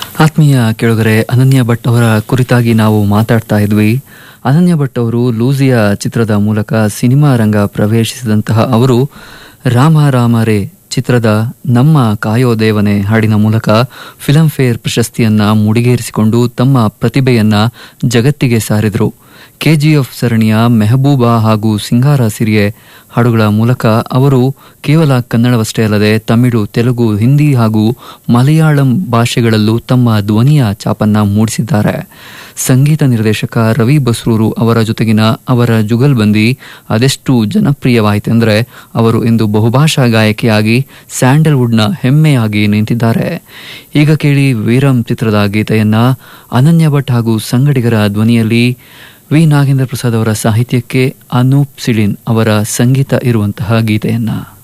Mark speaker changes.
Speaker 1: ಆತ್ಮೀಯ ಕೆಳಗರೆ ಅನನ್ಯ ಭಟ್ ಅವರ ಕುರಿತಾಗಿ ನಾವು ಮಾತಾಡ್ತಾ ಇದ್ವಿ ಅನನ್ಯ ಭಟ್ ಅವರು ಲೂಸಿಯ ಚಿತ್ರದ ಮೂಲಕ ಸಿನಿಮಾ ರಂಗ ಪ್ರವೇಶಿಸಿದಂತಹ ಅವರು ರಾಮ ರಾಮ ರೇ ಚಿತ್ರದ ನಮ್ಮ ಕಾಯೋ ದೇವನೆ ಹಾಡಿನ ಮೂಲಕ ಫಿಲಂ ಫೇರ್ ಪ್ರಶಸ್ತಿಯನ್ನ ಮುಡಿಗೇರಿಸಿಕೊಂಡು ತಮ್ಮ ಪ್ರತಿಭೆಯನ್ನ ಜಗತ್ತಿಗೆ ಸಾರಿದರು ಕೆಜಿಎಫ್ ಸರಣಿಯ ಮೆಹಬೂಬಾ ಹಾಗೂ ಸಿಂಗಾರ ಸಿರಿಯೆ ಹಾಡುಗಳ ಮೂಲಕ ಅವರು ಕೇವಲ ಕನ್ನಡವಷ್ಟೇ ಅಲ್ಲದೆ ತಮಿಳು ತೆಲುಗು ಹಿಂದಿ ಹಾಗೂ ಮಲಯಾಳಂ ಭಾಷೆಗಳಲ್ಲೂ ತಮ್ಮ ಧ್ವನಿಯ ಚಾಪನ್ನ ಮೂಡಿಸಿದ್ದಾರೆ ಸಂಗೀತ ನಿರ್ದೇಶಕ ರವಿ ಬಸ್ರೂರು ಅವರ ಜೊತೆಗಿನ ಅವರ ಜುಗಲ್ಬಂದಿ ಅದೆಷ್ಟು ಜನಪ್ರಿಯವಾಯಿತೆಂದರೆ ಅವರು ಇಂದು ಬಹುಭಾಷಾ ಗಾಯಕಿಯಾಗಿ ಸ್ಯಾಂಡಲ್ವುಡ್ನ ಹೆಮ್ಮೆಯಾಗಿ ನಿಂತಿದ್ದಾರೆ ಈಗ ಕೇಳಿ ವೀರಂ ಚಿತ್ರದ ಗೀತೆಯನ್ನ ಅನನ್ಯ ಭಟ್ ಹಾಗೂ ಸಂಗಡಿಗರ ಧ್ವನಿಯಲ್ಲಿ ವಿ ನಾಗೇಂದ್ರ ಪ್ರಸಾದ್ ಅವರ ಸಾಹಿತ್ಯಕ್ಕೆ ಅನೂಪ್ ಸಿಳಿನ್ ಅವರ ಸಂಗೀತ ಇರುವಂತಹ ಗೀತೆಯನ್ನ